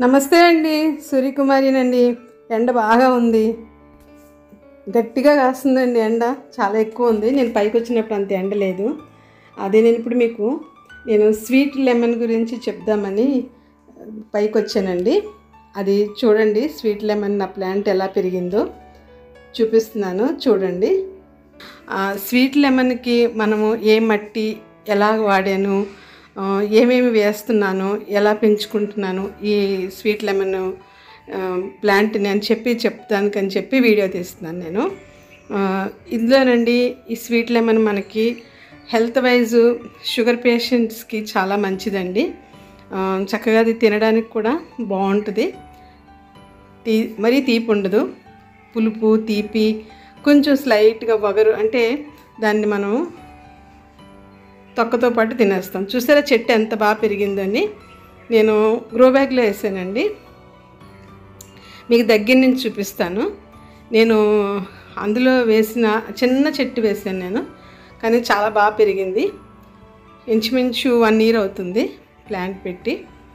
నమస్తే అండి సూర్యకుమారినండి ఎండ బాగా ఉంది గట్టిగా కాస్తుందండి ఎండ చాలా ఎక్కువ ఉంది నేను పైకి వచ్చినప్పుడు అంత ఎండ లేదు అదే నేను ఇప్పుడు మీకు నేను స్వీట్ లెమన్ గురించి చెప్దామని పైకి వచ్చానండి అది చూడండి స్వీట్ లెమన్ నా ప్లాంట్ ఎలా పెరిగిందో చూపిస్తున్నాను చూడండి ఆ, స్వీట్ లెమన్కి మనము ఏ మట్టి ఎలా వాడాను ఆ, ఏమేమి వేస్తున్నాను ఎలా పెంచుకుంటున్నాను ఈ స్వీట్ లెమన్ ఆ, ప్లాంట్ని అని చెప్పి చెప్తానికని చెప్పి వీడియో తీస్తున్నాను నేను ఆ, ఇందులోనండి ఈ స్వీట్ లెమన్ మనకి హెల్త్ వైజ్ షుగర్ పేషెంట్స్కి చాలా మంచిదండి ఆ, చక్కగా అది తినడానికి కూడా బాగుంటుంది తీ మరీ తీపి ఉండదు పులుపు తీపి కొంచెం స్లైట్గా వగరు అంటే దాన్ని మనం తొక్కతో పాటు తినేస్తాం చూసారా చెట్టు ఎంత బాగా పెరిగిందని నేను గ్రో బ్యాగ్లో వేసానండి మీకు దగ్గర నుంచి చూపిస్తాను నేను అందులో వేసిన చిన్న చెట్టు వేసాను నేను కానీ చాలా బాగా పెరిగింది ఇంచుమించు వన్ ఇయర్ అవుతుంది ప్లాంట్ పెట్టి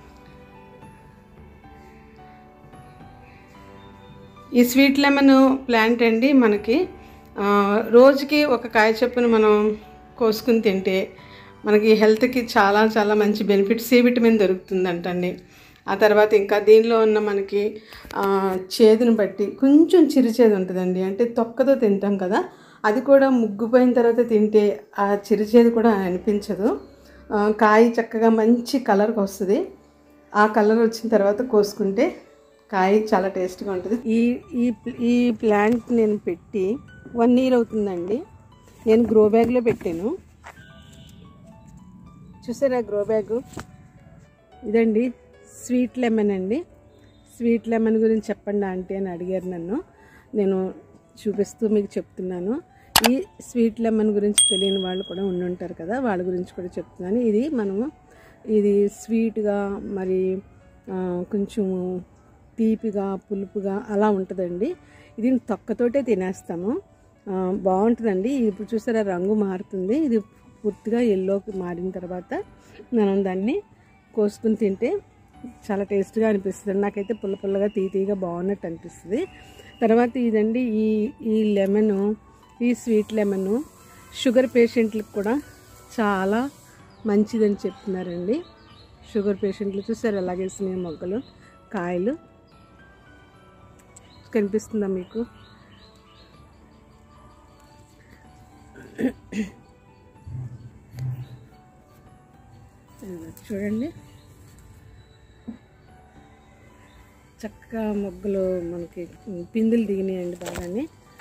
ఈ స్వీట్ లెమన్ ప్లాంట్ అండి మనకి ఆ, రోజుకి ఒక కాయ చొప్పున మనం కోసుకుని తింటే మనకి హెల్త్కి చాలా చాలా మంచి బెనిఫిట్ సి విటమిన్ దొరుకుతుందంటండి ఆ తర్వాత ఇంకా దీనిలో ఉన్న మనకి ఆ, చేదును బట్టి కొంచెం చిరుచేదు ఉంటుందండి అంటే తొక్కతో తింటాం కదా అది కూడా ముగ్గుపోయిన తర్వాత తింటే ఆ చిరుచేదు కూడా అనిపించదు ఆ, కాయ చక్కగా మంచి కలర్కి వస్తుంది ఆ కలర్ వచ్చిన తర్వాత కోసుకుంటే కాయ చాలా టేస్ట్గా ఉంటుంది ఈ ఈ ఈ ప్లాంట్ నేను పెట్టి వన్ ఇయర్ అవుతుందండి నేను గ్రో బ్యాగ్లో పెట్టాను చూసారా గ్రో బ్యాగ్ ఇదండి స్వీట్ లెమన్ అండి స్వీట్ లెమన్ గురించి చెప్పండి ఆంటీ అని అడిగారు నన్ను నేను చూపిస్తూ మీకు చెప్తున్నాను ఈ స్వీట్ లెమన్ గురించి తెలియని వాళ్ళు కూడా ఉండుంటారు కదా వాళ్ళ గురించి కూడా చెప్తున్నాను ఇది మనము ఇది స్వీట్గా మరి ఆ, కొంచెము తీపిగా పులుపుగా అలా ఉంటుందండి ఇది తొక్కతోటే తినేస్తాము ఆ, బాగుంటుందండి ఇప్పుడు చూసారా రంగు మారుతుంది ఇది పూర్తిగా ఎల్లోకి మారిన తర్వాత మనం దాన్ని కోసుకుని తింటే చాలా టేస్ట్గా అనిపిస్తుంది నాకైతే పుల్ల పుల్లగా తీ తీగా బాగున్నట్టు అనిపిస్తుంది తర్వాత ఇదండి ఈ ఈ లెమన్ ఈ స్వీట్ లెమన్ షుగర్ పేషెంట్లకు కూడా చాలా మంచిదని చెప్తున్నారండి షుగర్ పేషెంట్లు చూసారు ఎలాగేసినాయి మొగ్గలు కాయలు కనిపిస్తుందా మీకు ఇదిగో చూడండి చక్కగా మొగ్గలు మనకి పిందులు దిగినాయండి బాగానే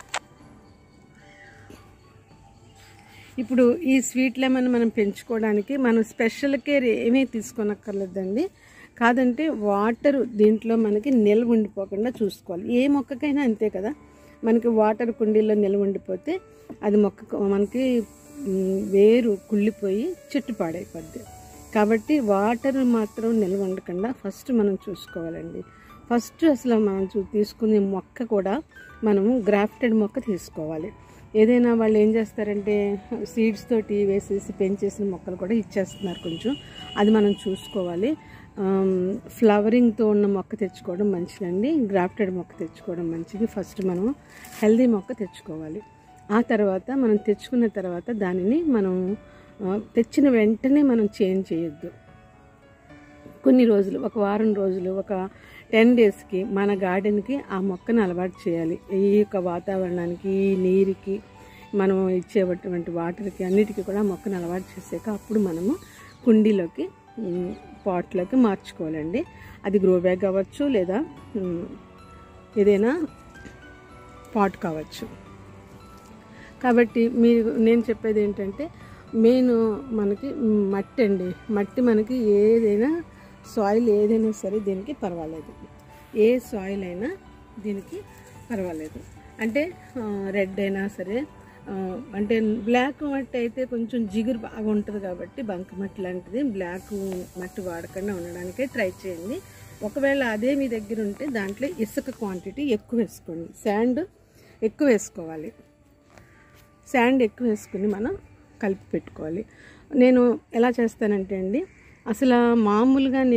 ఇప్పుడు ఈ స్వీట్ లెమన్ మనం పెంచుకోవడానికి మనం స్పెషల్ కేర్ ఏమీ తీసుకోనక్కర్లేదండి కాదంటే వాటర్ దీంట్లో మనకి నిల్వ ఉండిపోకుండా చూసుకోవాలి ఏ మొక్కకైనా అంతే కదా మనకి వాటర్ కుండీలో నిల్వ ఉండిపోతే అది మొక్క మనకి మ్, వేరు కుళ్ళిపోయి చెట్టు పాడైపోద్ది కాబట్టి వాటర్ మాత్రం నిల్వ ఉండకుండా ఫస్ట్ మనం చూసుకోవాలండి ఫస్ట్ అసలు మనం చూ తీసుకునే మొక్క కూడా మనము గ్రాఫ్టెడ్ మొక్క తీసుకోవాలి ఏదైనా వాళ్ళు ఏం చేస్తారంటే సీడ్స్ తోటి వేసేసి పెంచేసిన మొక్కలు కూడా ఇచ్చేస్తున్నారు కొంచెం అది మనం చూసుకోవాలి ఫ్లవరింగ్తో ఉన్న మొక్క తెచ్చుకోవడం మంచిదండి గ్రాఫ్టెడ్ మొక్క తెచ్చుకోవడం మంచిది ఫస్ట్ మనం హెల్దీ మొక్క తెచ్చుకోవాలి ఆ తర్వాత మనం తెచ్చుకున్న తర్వాత దానిని మనం ఆ, తెచ్చిన వెంటనే మనం చేంజ్ చేయొద్దు కొన్ని రోజులు ఒక వారం రోజులు ఒక టెన్ డేస్కి మన గార్డెన్కి ఆ మొక్కను అలవాటు చేయాలి ఈ యొక్క వాతావరణానికి ఈ నీరుకి మనం ఇచ్చేటువంటి వాటర్కి అన్నిటికీ కూడా ఆ మొక్కను అలవాటు చేసాక అప్పుడు మనము కుండీలోకి ఉమ్, పాట్లోకి మార్చుకోవాలండి అది గ్రో బ్యాగ్ అవ్వచ్చు లేదా ఉమ్, ఏదైనా పాట్ కావచ్చు కాబట్టి మీరు నేను చెప్పేది ఏంటంటే మెయిన్ మనకి మట్టి అండి మట్టి మనకి ఏదైనా సాయిల్ ఏదైనా సరే దీనికి పర్వాలేదు ఏ సాయిల్ అయినా దీనికి పర్వాలేదు అంటే రెడ్ అయినా సరే ఆ, అంటే బ్లాక్ మట్టి అయితే కొంచెం జిగురు బాగా ఉంటుంది కాబట్టి బంక మట్టి లాంటిది బ్లాక్ మట్టి వాడకుండా ఉండడానికే ట్రై చేయండి ఒకవేళ అదే మీ దగ్గర ఉంటే దాంట్లో ఇసుక క్వాంటిటీ ఎక్కువ వేసుకోండి శాండ్ ఎక్కువ వేసుకోవాలి శాండ్ ఎక్కువ వేసుకుని మనం కలిపి పెట్టుకోవాలి నేను ఎలా చేస్తానంటే అండి అసలు మామూలుగా నేను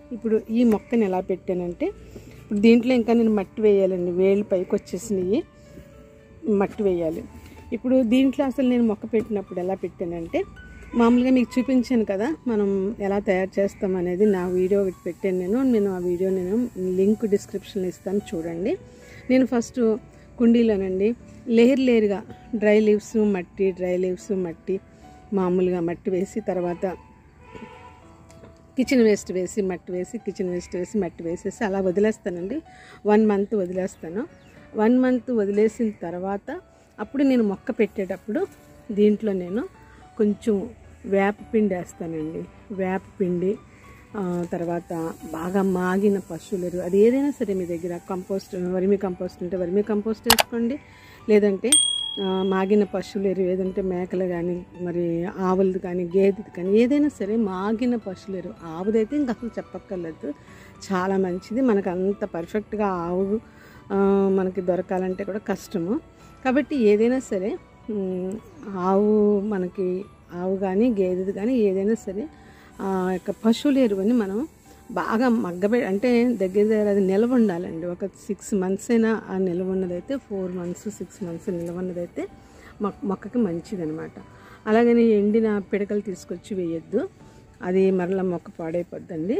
ఇప్పుడు ఈ మొక్కని ఎలా పెట్టానంటే ఇప్పుడు దీంట్లో ఇంకా నేను మట్టి వేయాలండి వేళ్ళు పైకి వచ్చేసినాయి మట్టి వేయాలి ఇప్పుడు దీంట్లో అసలు నేను మొక్క పెట్టినప్పుడు ఎలా పెట్టానంటే మామూలుగా మీకు చూపించాను కదా మనం ఎలా తయారు చేస్తాం అనేది నా వీడియో ఒకటి పెట్టాను నేను నేను ఆ వీడియో నేను లింక్ డిస్క్రిప్షన్లో ఇస్తాను చూడండి నేను ఫస్ట్ కుండీలోనండి లేయర్ లేయర్గా డ్రై లీవ్స్ మట్టి డ్రై లీవ్స్ మట్టి మామూలుగా మట్టి వేసి తర్వాత కిచెన్ వేస్ట్ వేసి మట్టి వేసి కిచెన్ వేస్ట్ వేసి మట్టి వేసేసి అలా వదిలేస్తానండి వన్ మంత్ వదిలేస్తాను వన్ మంత్ వదిలేసిన తర్వాత అప్పుడు నేను మొక్క పెట్టేటప్పుడు దీంట్లో నేను కొంచెం వేప పిండి వేస్తానండి వేప పిండి ఆ, తర్వాత బాగా మాగిన పశువుల ఎరువు అది ఏదైనా సరే మీ దగ్గర కంపోస్ట్ వరిమి కంపోస్ట్ ఉంటే వరిమి కంపోస్ట్ వేసుకోండి లేదంటే ఆ, మాగిన పశువుల ఎరువు ఏదంటే మేకలు కానీ మరి ఆవులది కానీ గేదెది కానీ ఏదైనా సరే మాగిన పశువుల ఎరువు ఆవుదైతే ఇంకా అసలు చెప్పక్కర్లేదు చాలా మంచిది మనకు అంత పర్ఫెక్ట్గా ఆవు ఆ, మనకి దొరకాలంటే కూడా కష్టము కాబట్టి ఏదైనా సరే ఉమ్, ఆవు మనకి ఆవు కానీ గేదెది కానీ ఏదైనా సరే ఆ యొక్క పశువుల ఎరువుని మనం బాగా మగ్గబె అంటే దగ్గర దగ్గర అది నిల్వ ఉండాలండి ఒక సిక్స్ మంత్స్ అయినా ఆ నిల్వ ఉన్నదైతే ఫోర్ మంత్స్ సిక్స్ మంత్స్ నిల్వ ఉన్నదైతే మొక్క మొక్కకి మంచిదనమాట అలాగని ఎండిన పిడకలు తీసుకొచ్చి వేయొద్దు అది మరలా మొక్క పాడైపోద్దండి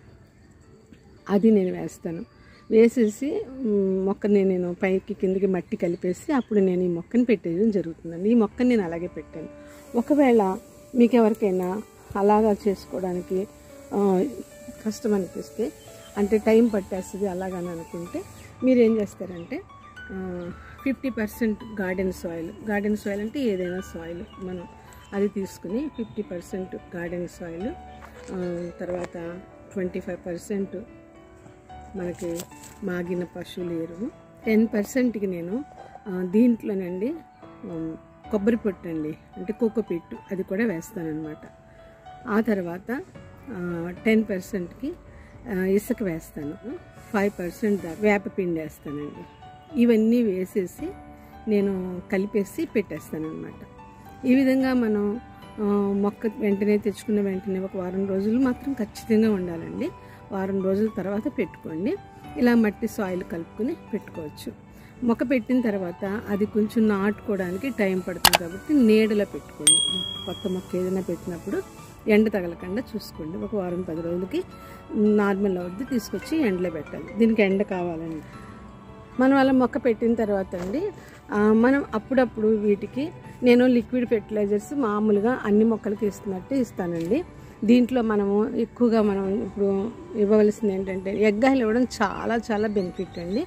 అది నేను వేస్తాను వేసేసి మ్, మొక్కని నేను పైకి కిందకి మట్టి కలిపేసి అప్పుడు నేను ఈ మొక్కని పెట్టేయడం జరుగుతుందండి ఈ మొక్కని నేను అలాగే పెట్టాను ఒకవేళ మీకు ఎవరికైనా అలాగా చేసుకోవడానికి ఆ, కష్టం అనిపిస్తే అంటే టైం పట్టేస్తుంది అలాగని అనుకుంటే మీరు ఏం చేస్తారంటే fifty percent garden soil garden soil అంటే ఏదైనా సాయిల్ మనం అది తీసుకుని ఫిఫ్టీ పర్సెంట్ గార్డెన్ సాయిల్ తర్వాత ట్వంటీ ఫైవ్ పర్సెంట్ మనకి మాగిన పశువుల ఎరువు టెన్ పర్సెంట్కి నేను ఆ, దీంట్లోనండి ఉమ్, కొబ్బరి పొట్టు అండి అంటే కోకోపీట్ అది కూడా వేస్తానన్నమాట ఆ తర్వాత టెన్ పర్సెంట్కి ఇసుక వేస్తాను ఫైవ్ పర్సెంట్ వేపపిండి వేస్తానండి ఇవన్నీ వేసేసి నేను కలిపేసి పెట్టేస్తాను అనమాట ఈ విధంగా మనం ఆ, మొక్క వెంటనే తెచ్చుకున్న వెంటనే ఒక వారం రోజులు మాత్రం ఖచ్చితంగా ఉండాలండి వారం రోజుల తర్వాత పెట్టుకోండి ఇలా మట్టి సాయిల్ కలుపుకొని పెట్టుకోవచ్చు మొక్క పెట్టిన తర్వాత అది కొంచెం నాటుకోవడానికి టైం పడుతుంది కాబట్టి నీడలో పెట్టుకోండి కొత్త మొక్క ఏదైనా పెట్టినప్పుడు ఎండ తగలకుండా చూసుకోండి ఒక వారం పది రోజులకి నార్మల్ అవుద్ది తీసుకొచ్చి ఎండలో పెట్టాలి దీనికి ఎండ కావాలండి మనం అలా మొక్క పెట్టిన తర్వాత అండి ఆ, మనం అప్పుడప్పుడు వీటికి నేను లిక్విడ్ ఫెర్టిలైజర్స్ మామూలుగా అన్ని మొక్కలకి ఇస్తున్నట్టు ఇస్తానండి దీంట్లో మనము ఎక్కువగా మనం ఇప్పుడు ఇవ్వవలసింది ఏంటంటే ఎగ్గాయలు ఇవ్వడం చాలా చాలా బెనిఫిట్ అండి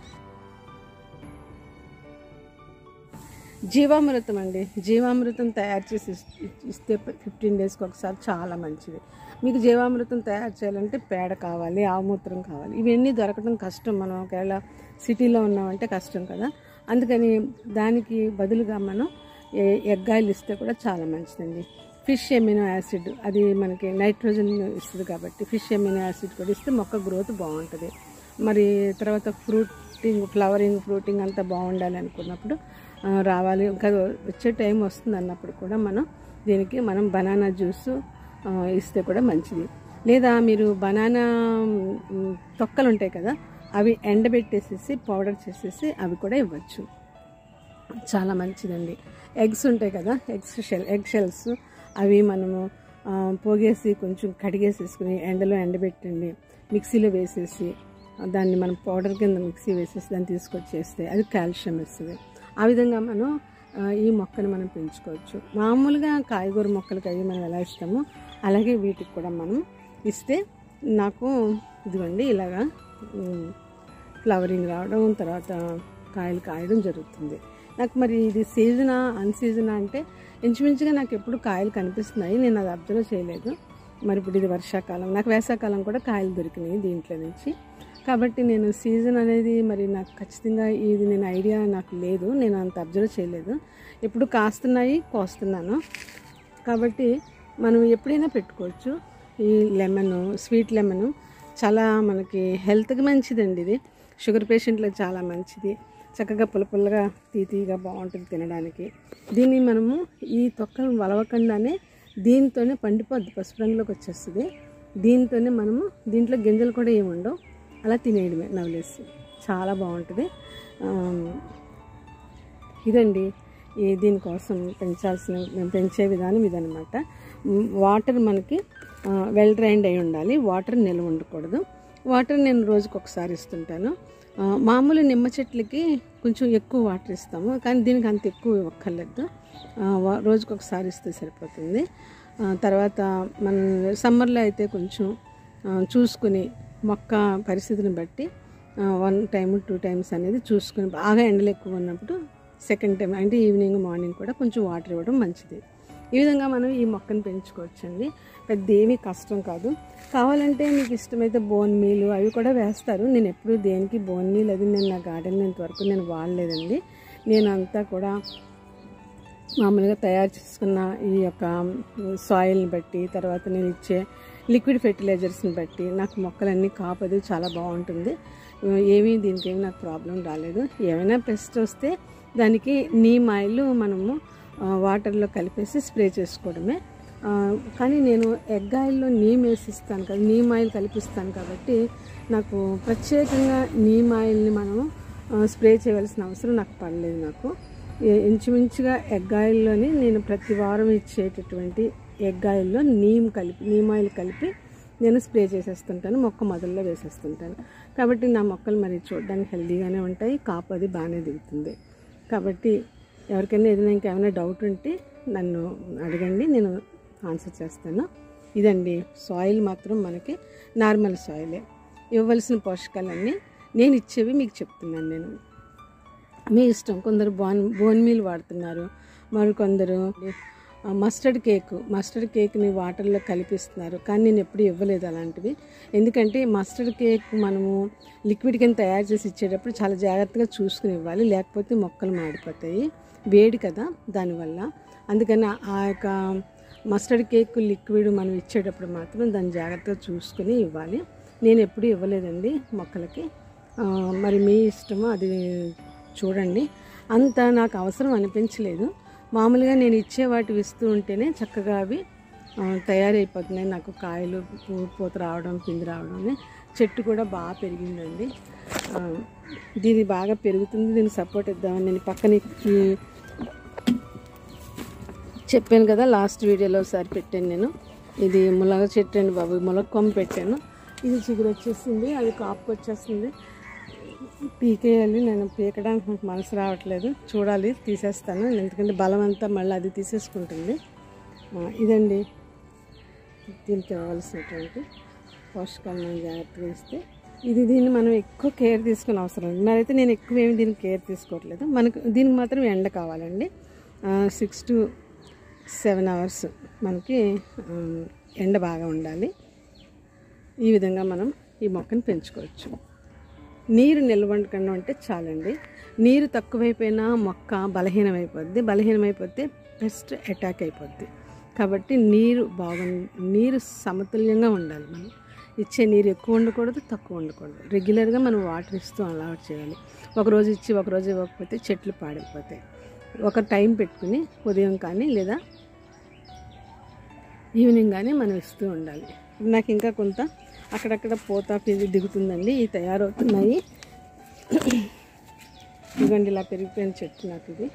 జీవామృతం అండి జీవామృతం తయారు చేసి ఇస్- ఇస్తే ఫిఫ్టీన్ డేస్కి ఒకసారి చాలా మంచిది మీకు జీవామృతం తయారు చేయాలంటే పేడ కావాలి ఆవుమూత్రం కావాలి ఇవన్నీ దొరకడం కష్టం మనం ఒకవేళ సిటీలో ఉన్నామంటే కష్టం కదా అందుకని దానికి బదులుగా మనం ఏ- ఎగ్ ఆయిల్ ఇస్తే కూడా చాలా మంచిదండి ఫిష్ ఎమినో యాసిడ్ అది మనకి నైట్రోజన్ ఇస్తుంది కాబట్టి ఫిష్ ఎమినో యాసిడ్ కూడా ఇస్తే మొక్క గ్రోత్ బాగుంటుంది మరి తర్వాత ఫ్రూటింగ్ ఫ్లవరింగ్ ఫ్రూటింగ్ అంతా బాగుండాలి అనుకున్నప్పుడు ఆ, రావాలి ఇంకా వచ్చే టైం వస్తుంది అన్నప్పుడు కూడా మనం దీనికి మనం బనానా జ్యూస్ ఆ, ఇస్తే కూడా మంచిది లేదా మీరు బనానా మ్, తొక్కలు ఉంటాయి కదా అవి ఎండబెట్టేసేసి పౌడర్ చేసేసి అవి కూడా ఇవ్వచ్చు చాలా మంచిదండి ఎగ్స్ ఉంటాయి కదా ఎగ్స్ షెల్ ఎగ్ షెల్స్ అవి మనము ఆ, పోగేసి కొంచెం కడిగేసేసుకుని ఎండలో ఎండబెట్టండి మిక్సీలో వేసేసి దాన్ని మనం పౌడర్ కింద మిక్సీ వేసేసి దాన్ని తీసుకొచ్చేస్తే అది కాల్షియం ఇస్తుంది ఆ విధంగా మనం ఆ, ఈ మొక్కను మనం పెంచుకోవచ్చు మామూలుగా కాయగూర మొక్కలకి అవి మనం ఎలా ఇస్తామో అలాగే వీటికి కూడా మనం ఇస్తే నాకు ఇదిగోండి ఇలాగా ఉమ్, ఫ్లవరింగ్ రావడం తర్వాత కాయలు కాయడం జరుగుతుంది నాకు మరి ఇది సీజనా అన్సీజనా అంటే ఇంచుమించుగా నాకు ఎప్పుడు కాయలు కనిపిస్తున్నాయి నేను అది అబ్జర్వ్ చేయలేదు మరి ఇప్పుడు ఇది వర్షాకాలం నాకు వేసవకాలం కూడా కాయలు దొరికినాయి దీంట్లో నుంచి కాబట్టి నేను సీజన్ అనేది మరి నాకు ఖచ్చితంగా ఇది నేను ఐడియా నాకు లేదు నేను అంత అబ్జర్వ్ చేయలేదు ఎప్పుడు కాస్తున్నాయి కోస్తున్నాను కాబట్టి మనం ఎప్పుడైనా పెట్టుకోవచ్చు ఈ లెమన్ స్వీట్ లెమన్ చాలా మనకి హెల్త్కి మంచిదండి ఇది షుగర్ పేషెంట్లకు చాలా మంచిది చక్కగా పుల్ల పుల్లగా తీతీగా బాగుంటుంది తినడానికి దీన్ని మనము ఈ తొక్కను వలవకుండానే దీంతోనే పండిపోద్ది పసుపు రంగులోకి వచ్చేస్తుంది దీంతోనే మనము దీంట్లో గింజలు కూడా ఏమి ఉండవు అలా తినేయడమే నవలేసి చాలా బాగుంటుంది ఆ, ఇదండి ఈ దీనికోసం పెంచాల్సిన మేము పెంచే విధానం ఇదనమాట మ్, వాటర్ మనకి ఆ, వెల్ డ్రైన్డ్ అయి ఉండాలి వాటర్ నిల్వ ఉండకూడదు వాటర్ నేను రోజుకి ఒకసారి ఇస్తుంటాను ఆ, మామూలు నిమ్మ చెట్లకి కొంచెం ఎక్కువ వాటర్ ఇస్తాము కానీ దీనికి అంత ఎక్కువ ఇవ్వక్కర్లేదు ఆ, వా- రోజుకి ఒకసారి ఇస్తే సరిపోతుంది ఆ, తర్వాత మన సమ్మర్లో అయితే కొంచెం ఆ, చూసుకుని మొక్క పరిస్థితిని బట్టి వన్ టైం టూ టైమ్స్ అనేది చూసుకుని బాగా ఎండలు ఎక్కువ ఉన్నప్పుడు సెకండ్ టైం అంటే ఈవినింగ్ మార్నింగ్ కూడా కొంచెం వాటర్ ఇవ్వడం మంచిది ఈ విధంగా మనం ఈ మొక్కను పెంచుకోవచ్చండి పెద్ద ఏమీ కష్టం కాదు కావాలంటే మీకు ఇష్టమైతే బోన్ మీలు అవి కూడా వేస్తారు నేను ఎప్పుడు దేనికి బోన్ మీల్ అది నేను నా గార్డెన్లో ఇంతవరకు నేను వాడలేదండి నేను అంతా కూడా మామూలుగా తయారు చేసుకున్న ఈ యొక్క సాయిల్ని బట్టి తర్వాత నేను ఇచ్చే లిక్విడ్ ఫెర్టిలైజర్స్ని బట్టి నాకు మొక్కలన్నీ కాపది చాలా బాగుంటుంది ఏమీ దీనికి ఏమి నాకు ప్రాబ్లం రాలేదు ఏమైనా పెస్ట్ వస్తే దానికి నీమ్ ఆయిల్ మనము ఆ, వాటర్లో కలిపేసి స్ప్రే చేసుకోవడమే ఆ, కానీ నేను ఎగ్ ఆయిల్లో నీమ్ వేసిస్తాను కదా నీమ్ ఆయిల్ కలిపిస్తాను కాబట్టి నాకు ప్రత్యేకంగా నీమ్ ఆయిల్ని మనము ఆ, స్ప్రే చేయవలసిన అవసరం నాకు పడలేదు నాకు ఏ- ఇంచుమించుగా ఎగ్ ఆయిల్లోని నేను ప్రతి వారం ఇచ్చేటటువంటి ఎగ్ ఆయిల్లో నీమ్ కలిపి నీమ్ ఆయిల్ కలిపి నేను స్ప్రే చేసేస్తుంటాను మొక్క మొదల్లో వేసేస్తుంటాను కాబట్టి నా మొక్కలు మరి చూడడానికి హెల్దీగానే ఉంటాయి కాపు అది బాగానే దిగుతుంది కాబట్టి ఎవరికైనా ఏదైనా ఇంకేమైనా డౌట్ ఉంటే నన్ను అడగండి నేను ఆన్సర్ చేస్తాను ఇదండి సాయిల్ మాత్రం మనకి నార్మల్ సాయిలే ఇవ్వవలసిన పోషకాలన్నీ నేను ఇచ్చేవి మీకు చెప్తున్నాను నేను మీ ఇష్టం కొందరు బోన్ బోన్ మీల్ వాడుతున్నారు మరికొందరు ఆ, మస్టర్డ్ కేక్ మస్టర్డ్ కేక్ని వాటర్లో కలిపిస్తున్నారు కానీ నేను ఎప్పుడు ఇవ్వలేదు అలాంటివి ఎందుకంటే మస్టర్డ్ కేక్ మనము లిక్విడ్ కింద తయారు చేసి ఇచ్చేటప్పుడు చాలా జాగ్రత్తగా చూసుకుని ఇవ్వాలి లేకపోతే మొక్కలు మాడిపోతాయి వేడి కదా దానివల్ల అందుకని ఆ యొక్క మస్టర్డ్ కేక్ లిక్విడ్ మనం ఇచ్చేటప్పుడు మాత్రం దాన్ని జాగ్రత్తగా చూసుకుని ఇవ్వాలి నేను ఎప్పుడు ఇవ్వలేదండి మొక్కలకి ఆ, మరి మీ ఇష్టమో అది చూడండి అంత నాకు అవసరం అనిపించలేదు మామూలుగా నేను ఇచ్చే వాటివి ఇస్తూ ఉంటేనే చక్కగా అవి ఆ, తయారైపోతున్నాయి నాకు కాయలు పూ- పూత రావడం పిండి రావడం అని. చెట్టు కూడా బాగా పెరిగిందండి ఆ, దీని బాగా పెరుగుతుంది దీనికి సపోర్ట్ ఇద్దామని నేను పక్కన ఈ చెప్పాను కదా లాస్ట్ వీడియోలో ఒకసారి పెట్టాను నేను ఇది ములగ చెట్టు అండి బాబు ములగ కొమ్మ పెట్టాను ఇది చిగురు వచ్చేసింది అది కాపుకి వచ్చేస్తుంది పీకేయాలి నేను పీకడానికి నాకు మనసు రావట్లేదు చూడాలి తీసేస్తాను ఎందుకంటే బలం అంతా మళ్ళీ అది తీసేసుకుంటుంది ఆ, ఇదండి దీనికి ఇవ్వవలసినటువంటి పోషకాలు మనం జాగ్రత్తగా ఇస్తే ఇది దీన్ని మనం ఎక్కువ కేర్ తీసుకునే అవసరం లేదు మరైతే నేను ఎక్కువ ఏమి దీనికి కేర్ తీసుకోవట్లేదు మనకు దీనికి మాత్రం ఎండ కావాలండి సిక్స్ టు సెవెన్ అవర్స్ మనకి ఆ, ఎండ బాగా ఉండాలి ఈ విధంగా మనం ఈ మొక్కను పెంచుకోవచ్చు నీరు నిల్వండకుండా ఉంటే చాలండి నీరు తక్కువైపోయినా మొక్క బలహీనమైపోద్ది బలహీనమైపోతే పెస్ట్ అటాక్ అయిపోద్ది కాబట్టి నీరు బాగు నీరు సమతుల్యంగా ఉండాలి మనం ఇచ్చే నీరు ఎక్కువ ఉండకూడదు తక్కువ ఉండకూడదు రెగ్యులర్గా మనం వాటర్ ఇస్తూ అలవాటు చేయాలి ఒకరోజు ఇచ్చి ఒకరోజు ఇవ్వకపోతే చెట్లు పాడైపోతాయి ఒక టైం పెట్టుకుని ఉదయం కానీ లేదా ఈవినింగ్ కానీ మనం ఇస్తూ ఉండాలి నాకు ఇంకా కొంత అక్కడక్కడ పోత పిది దిగుతుందండి ఇవి తయారవుతున్నాయి ఇదిగోండి ఇలా పెరిగిపోయిన చెట్టు నాకు ఇది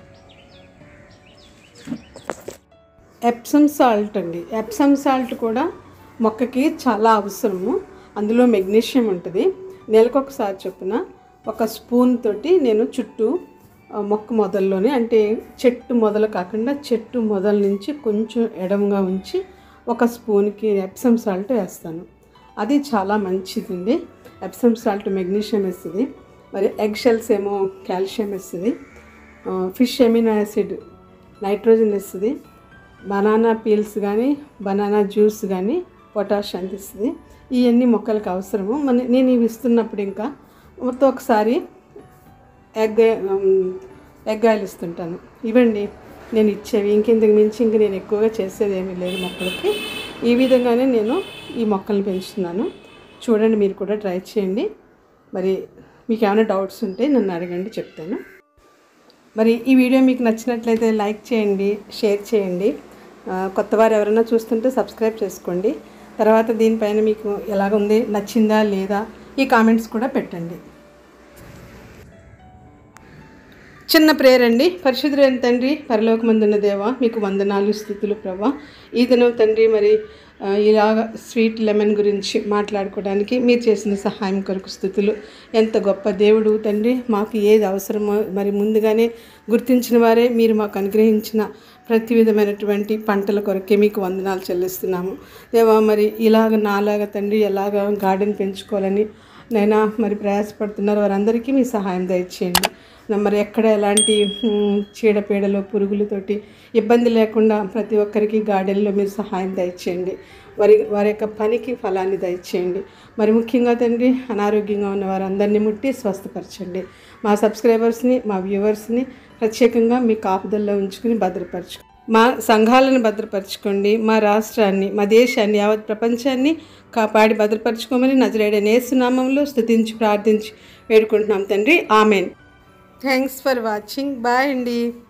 ఎప్సమ్ సాల్ట్ అండి ఎప్సమ్ సాల్ట్ కూడా మొక్కకి చాలా అవసరము అందులో మెగ్నీషియం ఉంటుంది నెలకొకసారి చొప్పున ఒక స్పూన్ తోటి నేను చుట్టూ ఆ, మొక్క మొదల్లోనే అంటే చెట్టు మొదలు కాకుండా చెట్టు మొదల నుంచి కొంచెం ఎడమగా ఉంచి ఒక స్పూన్కి ఎప్సమ్ సాల్ట్ వేస్తాను అది చాలా మంచిదండి ఎప్సమ్ సాల్ట్ మెగ్నీషియం ఇస్తుంది మరి ఎగ్ షెల్స్ ఏమో కాల్షియం ఇస్తుంది ఆ, ఫిష్ ఎమినో యాసిడ్ నైట్రోజన్ ఇస్తుంది బనానా పీల్స్ కానీ బనానా జ్యూస్ కానీ పొటాష్ అందిస్తుంది ఇవన్నీ మొక్కలకు అవసరము మన నేను ఇవి ఇస్తున్నప్పుడు ఇంకా మొత్తం ఒకసారి ఎగ్ ఎగ్ ఆయిల్ ఇస్తుంటాను ఇవ్వండి నేను ఇచ్చేవి ఇంకెందుకు మించి ఇంక నేను ఎక్కువగా చేసేది ఏమీ లేదు మొక్కలకి ఈ విధంగానే నేను ఈ మొక్కల్ని పెంచుతున్నాను చూడండి మీరు కూడా ట్రై చేయండి మరి మీకు ఏమైనా డౌట్స్ ఉంటే నన్ను అడగండి చెప్తాను మరి ఈ వీడియో మీకు నచ్చినట్లయితే లైక్ చేయండి షేర్ చేయండి ఆ, కొత్త వారు ఎవరైనా చూస్తుంటే సబ్స్క్రైబ్ చేసుకోండి తర్వాత దీనిపైన మీకు ఎలాగ ఉంది నచ్చిందా లేదా ఈ కామెంట్స్ కూడా పెట్టండి చిన్న ప్రేయర్ అండి పరిశుద్ధులైన తండ్రి పరలోకమందున్న దేవ మీకు వందనాలు స్థుతులు ప్రభా ఈ దినం తండ్రి మరి ఆ, ఇలాగ స్వీట్ లెమన్ గురించి మాట్లాడుకోవడానికి మీరు చేసిన సహాయం కొరకు స్థుతులు ఎంత గొప్ప దేవుడు తండ్రి మాకు ఏది అవసరమో మరి ముందుగానే గుర్తించిన వారే మీరు మాకు అనుగ్రహించిన ప్రతి విధమైనటువంటి పంటల కొరకే మీకు వందనాలు చెల్లిస్తున్నాము దేవా మరి ఇలాగ నాలాగా తండ్రి ఎలాగ గార్డెన్ పెంచుకోవాలని నైనా మరి ప్రయాసపడుతున్నారు వారందరికీ మీ సహాయం దయచేయండి మరి ఎక్కడ ఎలాంటి మ్, చీడపీడలు పురుగులతోటి ఇబ్బంది లేకుండా ప్రతి ఒక్కరికి గార్డెన్లో మీరు సహాయం దయచేయండి వారి వారి యొక్క పనికి ఫలాన్ని దయచేయండి మరి ముఖ్యంగా తండ్రి అనారోగ్యంగా ఉన్న వారందరినీ ముట్టి స్వస్థపరచండి మా సబ్స్క్రైబర్స్ని మా వ్యూవర్స్ని ప్రత్యేకంగా మీ కాపుదల్లో ఉంచుకుని భద్రపరచు మా సంఘాలను భద్రపరచుకోండి మా రాష్ట్రాన్ని మా దేశాన్ని యావత్ ప్రపంచాన్ని కాపాడి భద్రపరచుకోమని నజరేడని ఏసునామంలో స్తుతించి ప్రార్థించి వేడుకుంటున్నాం తండ్రి amen thanks for watching bye అండి